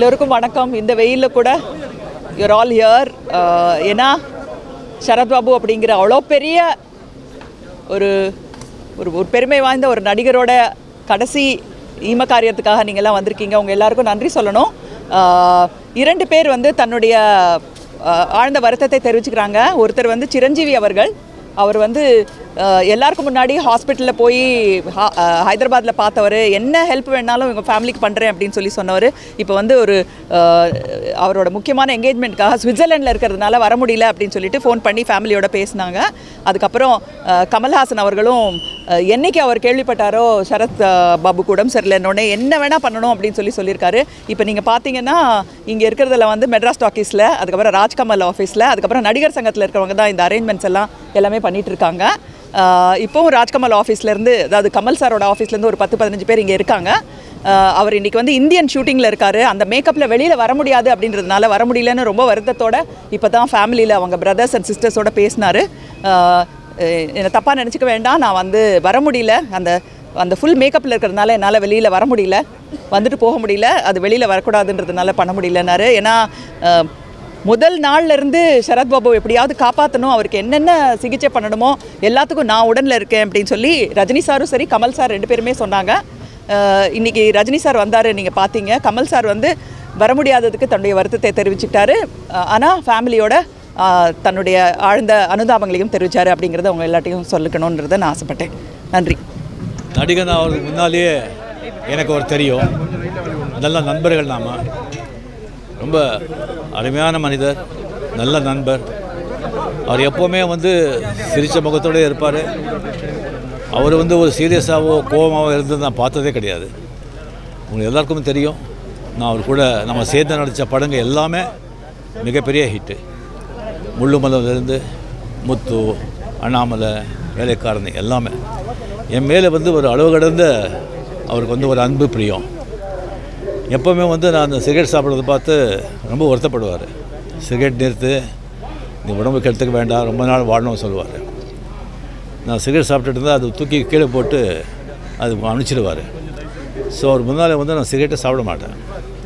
எல்லோருக்கும் வணக்கம் இந்த வெயிலில் கூட யூர் ஆல் ஹியர் ஏன்னா சரத்பாபு அப்படிங்கிற அவ்வளோ பெரிய ஒரு ஒரு ஒரு பெருமை வாய்ந்த ஒரு நடிகரோட கடைசி ஈம காரியத்துக்காக நீங்கள்லாம் வந்திருக்கீங்க உங்கள் எல்லாருக்கும் நன்றி சொல்லணும் ஆஹ் இரண்டு பேர் வந்து தன்னுடைய ஆஹ் ஆழ்ந்த வருத்தத்தை தெரிவிச்சுக்கிறாங்க ஒருத்தர் வந்து சிரஞ்சீவி அவர்கள் அவர் வந்து ஆஹ் எல்லாருக்கும் முன்னாடி ஹாஸ்பிட்டலில் போய் ஹா- ஆஹ் ஹைதராபாத்தில் பார்த்தவர் என்ன ஹெல்ப் வேணாலும் உங்கள் ஃபேமிலிக்கு பண்ணுறேன் அப்படின்னு சொல்லி சொன்னவர் இப்போ வந்து ஒரு ஆஹ் அவரோட முக்கியமான என்கேஜ்மெண்ட்காக சுவிட்சர்லாண்டில் இருக்கிறதுனால வர முடியல அப்படின்னு சொல்லிட்டு ஃபோன் பண்ணி ஃபேமிலியோட பேசினாங்க அதுக்கப்புறம் ஆஹ் கமல்ஹாசன் அவர்களும் ஆஹ் என்னைக்கு அவர் கேள்விப்பட்டாரோ சரத் ஆஹ் பாபு கூட சரியில்லைன்னொடனே என்ன வேணால் பண்ணணும் அப்படின்னு சொல்லி சொல்லியிருக்காரு இப்போ நீங்கள் பார்த்தீங்கன்னா இங்கே இருக்கிறதுல வந்து மெட்ராஸ் டாக்கீஸில் அதுக்கப்புறம் ராஜ்கமல் ஆஃபீஸில் அதுக்கப்புறம் நடிகர் சங்கத்தில் இருக்கிறவங்க தான் இந்த அரேஞ்ச்மெண்ட்ஸ் எல்லாம் எல்லாமே பண்ணிட்டு இருக்காங்க ஆஹ் இப்போவும் ராஜ்கமல் ஆஃபீஸ்லேருந்து அதாவது கமல் சாரோட ஆஃபீஸ்லேருந்து ஒரு பத்து பதினஞ்சு பேர் இங்கே இருக்காங்க ஆஹ் அவர் இன்னைக்கு வந்து இந்தியன் ஷூட்டிங்கில் இருக்காரு அந்த மேக்கப்பில் வெளியில் வர முடியாது அப்படின்றதுனால வர முடியலன்னு ரொம்ப வருத்தத்தோட இப்போ தான் ஃபேமிலியில் அவங்க பிரதர்ஸ் அண்ட் சிஸ்டர்ஸோட பேசினாரு ஆஹ் அஹ் என்னை தப்பாக நினச்சிக்க வேண்டாம் நான் வந்து வர முடியல அந்த அந்த ஃபுல் மேக்கப்பில் இருக்கிறதுனால என்னால் வெளியில் வர முடியல வந்துட்டு போக முடியல அது வெளியில் வரக்கூடாதுன்றதுனால பண்ண முடியலன்னாரு ஏன்னா ஆஹ் முதல் நாள்ல இருந்து சரத்பாபு எப்படியாவது காப்பாற்றணும் அவருக்கு என்னென்ன சிகிச்சை பண்ணணுமோ எல்லாத்துக்கும் நான் உடனில் இருக்கேன் அப்படின்னு சொல்லி ரஜினி சாரும் சரி கமல் சார் ரெண்டு பேருமே சொன்னாங்க அஹ் இன்னைக்கு ரஜினி சார் வந்தார் நீங்கள் பார்த்தீங்க கமல் சார் வந்து வர முடியாததுக்கு தன்னுடைய வருத்தத்தை தெரிவிச்சுக்கிட்டாரு ஆனால் ஃபேமிலியோட அஹ், தன்னுடைய ஆழ்ந்த அனுதாபங்களையும் தெரிவித்தார் அப்படிங்கிறத அவங்க எல்லாத்தையும் சொல்லிக்கணுன்றதை நான் ஆசைப்பட்டேன் நன்றி நடிகன் அவருக்கு முன்னாலேயே எனக்கு அவர் தெரியும் நல்ல நண்பர்கள் நாம ரொம்ப அருமையான மனிதர் நல்ல நண்பர் அவர் எப்போவுமே வந்து சிரித்த முகத்தோடே இருப்பார் அவர் வந்து ஒரு சீரியஸாகவோ கோபமாகவோ இருந்தது நான் பார்த்ததே கிடையாது உங்களுக்கு எல்லாருக்குமே தெரியும் நான் அவர் கூட நம்ம சேர்ந்து நடித்த படங்கள் எல்லாமே மிகப்பெரிய ஹிட்டு முள்ளுமலம்லேருந்து முத்து அண்ணாமலை வேலைக்காரன் எல்லாமே என் மேலே வந்து ஒரு அளவு கடந்த அவருக்கு வந்து ஒரு அன்பு பிரியம் எப்போவுமே வந்து நான் அந்த சிகரெட் சாப்பிட்றத பார்த்து ரொம்ப வருத்தப்படுவார் சிகரெட் நிறுத்து நீ உடம்பு கெடுத்துக்க வேண்டாம் ரொம்ப நாள் வாழணும்னு சொல்லுவார் நான் சிகரெட் சாப்பிட்டுட்டு இருந்தால் அது தூக்கி கீழே போட்டு அது அனுப்பிச்சிடுவார் ஸோ அவர் முன்னால் வந்து நான் சிகரெட்டை சாப்பிட மாட்டேன்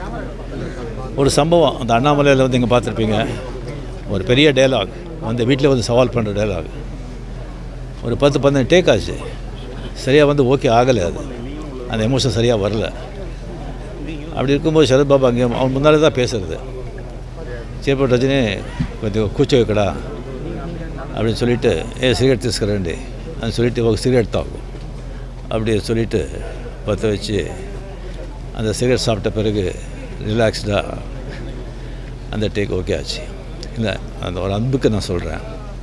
ஒரு சம்பவம் அந்த அண்ணாமலையில் வந்து இங்கே பார்த்துருப்பீங்க ஒரு பெரிய டயலாக் வந்து வீட்டில் வந்து சவால் பண்ணுற டயலாக் ஒரு பத்து பன்னெண்டு டேக் ஆச்சு சரியாக வந்து ஓகே ஆகலை அது அந்த எமோஷன் சரியாக வரல அப்படி இருக்கும்போது சரத்பாபு அங்கே அவன் முன்னாலே தான் பேசுறது சேப்பட் ரஜினி கொஞ்சம் கூச்ச வைக்கடா அப்படின்னு சொல்லிட்டு ஏ சிகரெட் తీసుకురండి అని சொல்லிட்டு ఒక சிகரெட் தாக்கும் அப்படி சொல்லிட்டு பற்ற வச்சு அந்த சிகரெட் சாப்பிட்ட பிறகு ரிலாக்ஸ்டாக அந்த டேக் ஓகே ஆச்சு இல்லை அந்த ஒரு அன்புக்கு நான் சொல்கிறேன்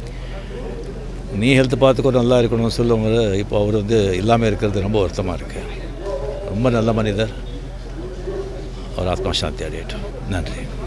நீ ஹெல்த் பார்த்துக்கோ நல்லா இருக்கணும்னு சொல்லும்போது இப்போ அவர் வந்து இல்லாமல் இருக்கிறது ரொம்ப வருத்தமாக இருக்குது ரொம்ப நல்ல மனிதர் அவர் ஆத்மா சாந்தி அடையட்டும் நன்றி